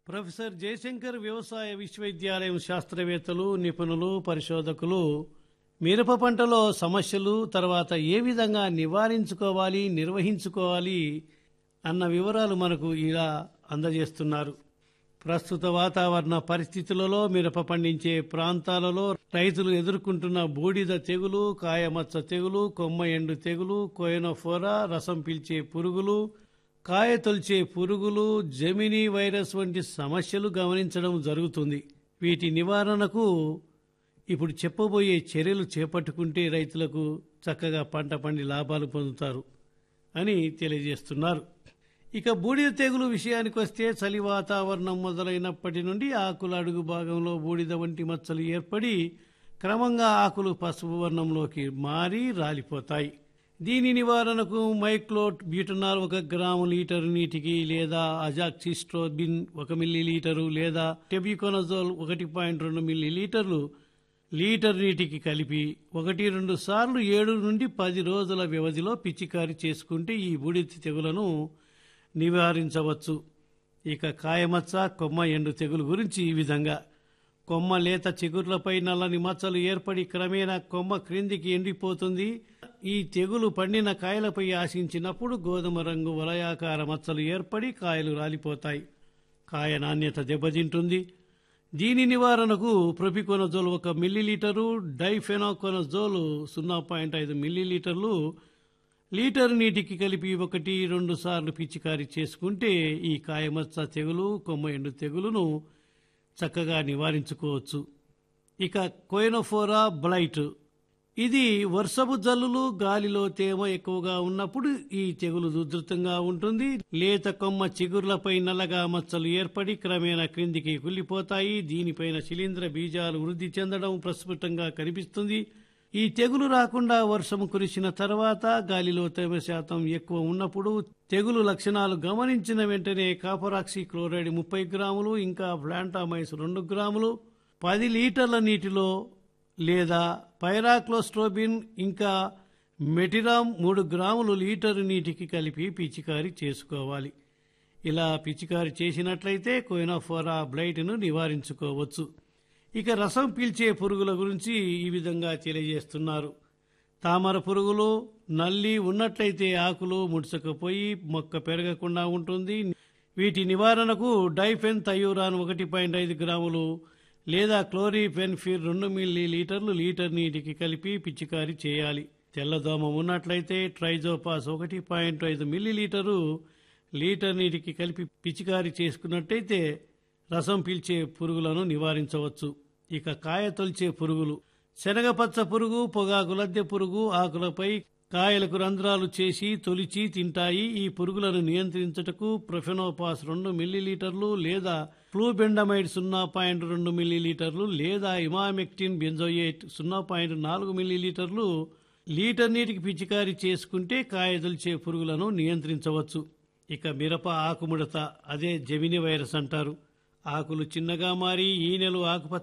professor Jayashankar వ్యవసాయ విశ్వవిద్యాలయం శాస్త్రవేత్తలు నిపుణులు పరిశోధకులు మిరప పంటలో సమస్యలు తర్వాత ఏ విధంగా నివారించుకోవాలి నిర్వహించుకోవాలి అన్న వివరాలు మనకు ఇలా అందజేస్తున్నారు ప్రస్తుత వాతావరణ పరిస్థితులలో మిరప పండించే ప్రాంతాలలో రైతులు ఎదుర్కొంటున్న బూడిద తెగులు కాయమచ్చ తెగులు కొమ్మ ఎండు తెగులు కోయనఫోరా రసం పీల్చే పురుగులు కాయ తొలిచే పురుగులు జమినీ వైరస్ వంటి సమస్యలు గమనించడం జరుగుతుంది వీటి నివారణకు ఇప్పుడు చెప్పబోయే చర్యలు చేపట్టుకుంటే రైతులకు చక్కగా పంట పండి లాభాలు పొందుతారు అని తెలియజేస్తున్నారు ఇక బూడిద తెగులు విషయానికి వస్తే చలి వాతావరణం మొదలైనప్పటి నుండి ఆకుల అడుగు భాగంలో బూడిద వంటి మచ్చలు ఏర్పడి క్రమంగా ఆకులు పసుపు వర్ణంలోకి మారి రాలిపోతాయి దీని నివారణకు మైక్లోట్ బ్యూటనాల్ ఒక గ్రాము లీటరు నీటికి లేదా అజాక్సిస్ట్రోబిన్ ఒక మిల్లీ లీటరు లేదా టెబికోనజోల్ ఒకటి పాయింట్ రెండు మిల్లీ లీటర్లు లీటర్ నీటికి కలిపి ఒకటి రెండు సార్లు ఏడు నుండి పది రోజుల వ్యవధిలో పిచికారి చేసుకుంటే ఈ బూడిద తెగులను నివారించవచ్చు ఇక కాయమచ్చ కొమ్మ ఎండు తెగులు గురించి ఈ విధంగా కొమ్మ లేత చిగుర్లపై నల్లని మచ్చలు ఏర్పడి క్రమేణా కొమ్మ క్రిందికి ఎండిపోతుంది ఈ తెగులు పండిన కాయలపై ఆశించినప్పుడు గోధుమ రంగు వలయాకార మచ్చలు ఏర్పడి కాయలు రాలిపోతాయి కాయ నాణ్యత దెబ్బతింటుంది దీని నివారణకు ప్రొపికోనజోల్ ఒక మిల్లీలీటరు డైఫెనాకోనజోల్ సున్నా పాయింట్ ఐదు మిల్లీలీటర్లు లీటర్ నీటికి కలిపి ఒకటి రెండు సార్లు పిచికారీ చేసుకుంటే ఈ కాయమచ్చ తెగులు కొమ్మ ఎండు తెగులును చక్కగా నివారించుకోవచ్చు ఇక కోయినోఫోరా బ్లైట్ ఇది వర్షపు జల్లులు గాలిలో తేమ ఎక్కువగా ఉన్నప్పుడు ఈ తెగులు ఉధృతంగా ఉంటుంది లేత కొమ్మ చిగుర్లపై నల్లగా మచ్చలు ఏర్పడి క్రమేణా క్రిందికి కుళ్ళిపోతాయి దీనిపైన శిలీంద్ర బీజాలు వృద్ధి చెందడం ప్రస్ఫుటంగా కనిపిస్తుంది ఈ తెగులు రాకుండా వర్షం కురిసిన తర్వాత గాలిలో తేమ శాతం ఎక్కువ ఉన్నప్పుడు తెగులు లక్షణాలు గమనించిన వెంటనే కాపరాక్సి క్లోరైడ్ ముప్పై గ్రాములు ఇంకా ఫ్లాంటామైస్ రెండు గ్రాములు పది లీటర్ల నీటిలో లేదా పైరాక్లోస్ట్రోబిన్ ఇంకా మెటిరామ్ మూడు గ్రాములు లీటరు నీటికి కలిపి పిచికారీ చేసుకోవాలి ఇలా పిచికారీ చేసినట్లయితే కోయినోఫోరా బ్లైట్ను నివారించుకోవచ్చు ఇక రసం పీల్చే పురుగుల గురించి ఈ విధంగా తెలియజేస్తున్నారు తామర పురుగులు నల్లి ఉన్నట్లయితే ఆకులు ముడుచకపోయి మొక్క పెరగకుండా ఉంటుంది వీటి నివారణకు డైఫెన్ థయూరాన్ ఒకటి పాయింట్ ఐదు గ్రాములు లేదా క్లోరిఫెన్ఫిర్ రెండు మిల్లీ లీటర్లు లీటర్ నీటికి కలిపి పిచికారీ చేయాలి తెల్లదోమ ఉన్నట్లయితే ట్రైజోపాస్ ఒకటి పాయింట్ ఐదు మిల్లీ లీటరు లీటర్ నీటికి కలిపి పిచికారీ చేసుకున్నట్టయితే రసం పీల్చే పురుగులను నివారించవచ్చు ఇక కాయ తొలిచే పురుగులు శనగపచ్చ పురుగు పొగాకు లద్దె పురుగు ఆకులపై కాయలకు రంధ్రాలు చేసి తొలిచి తింటాయి ఈ పురుగులను నియంత్రించుటకు ప్రొఫెనోపాస్ రెండు మిల్లీలీటర్లు లేదా ఫ్లూబెండమైడ్ సున్నా పాయింట్ రెండు మిల్లీలీటర్లు లేదా ఇమామెక్టిన్ బెంజోయేట్ సున్నా పాయింట్ నాలుగు మిల్లీలీటర్లు లీటర్ నీటికి పిచికారీ చేసుకుంటే కాయ తొలిచే పురుగులను నియంత్రించవచ్చు ఇక మిరప ఆకుముడత అదే జమిని వైరస్ అంటారు ఆకులు చిన్నగా మారి ఈనెలు ఆకుపచ్చ